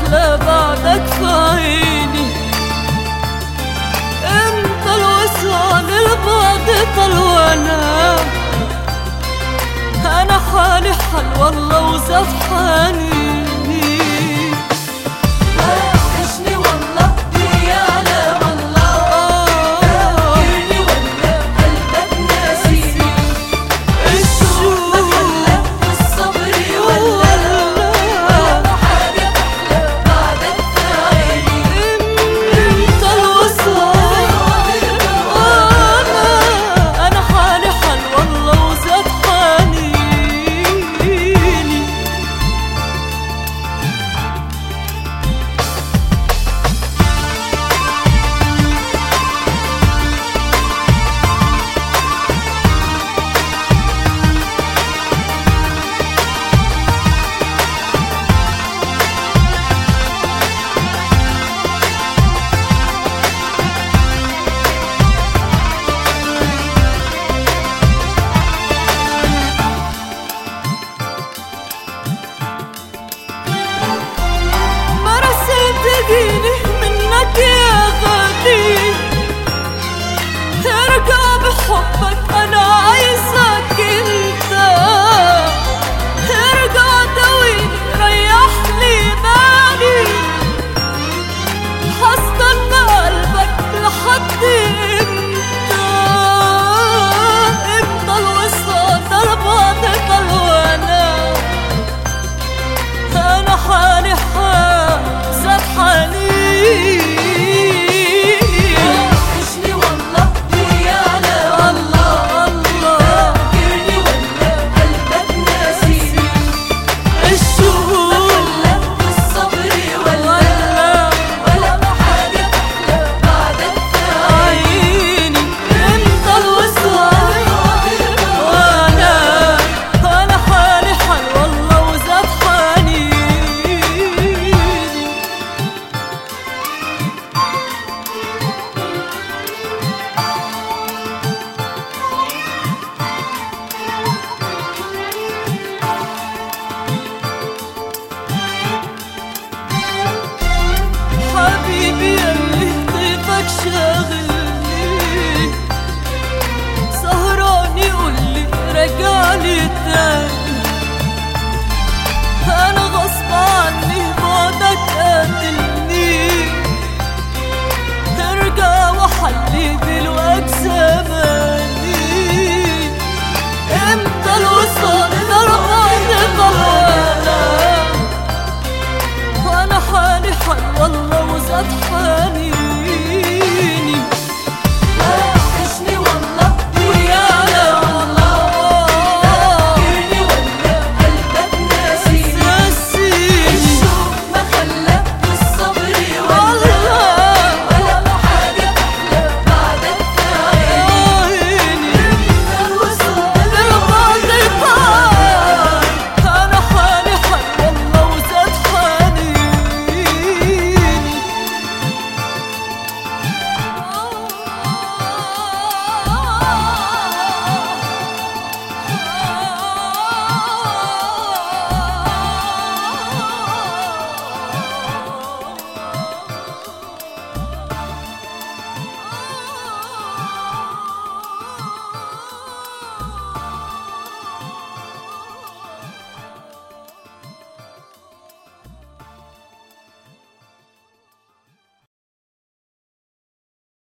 أحلى بعدك في عيني امتى الوصال البعد طال وانا انا حالي حال والله وزاد حنيني وحشني والله ويعلم الله فاكرني ولا قلبك ناسيني الشوق خلاك والصبر ولا ولا حاجة أحلى بعدك في عيني امتى الوصال وانا انا حالي حال والله وزاد حنيني مرسل تجيني منك يا غالي ارجع بحبك انا عايزك انت ارجع دويني ريح لي بالي هستنى قلبك لحد امتى امتى الوصال ده البعد طال وانا انا حالي حال زاد حنين وحشني والله ويعلم الله الله فاكرني ولا قلبك ناسيني الشوق خلاك والصبر ولا ولا ولا حاجة أحلى بعدك في عيني انت الوصال وانا انا حالي حال والله وزاد حنيني حبيبي يلي طيبك شاغلني سهراني قولي رجعلي تاني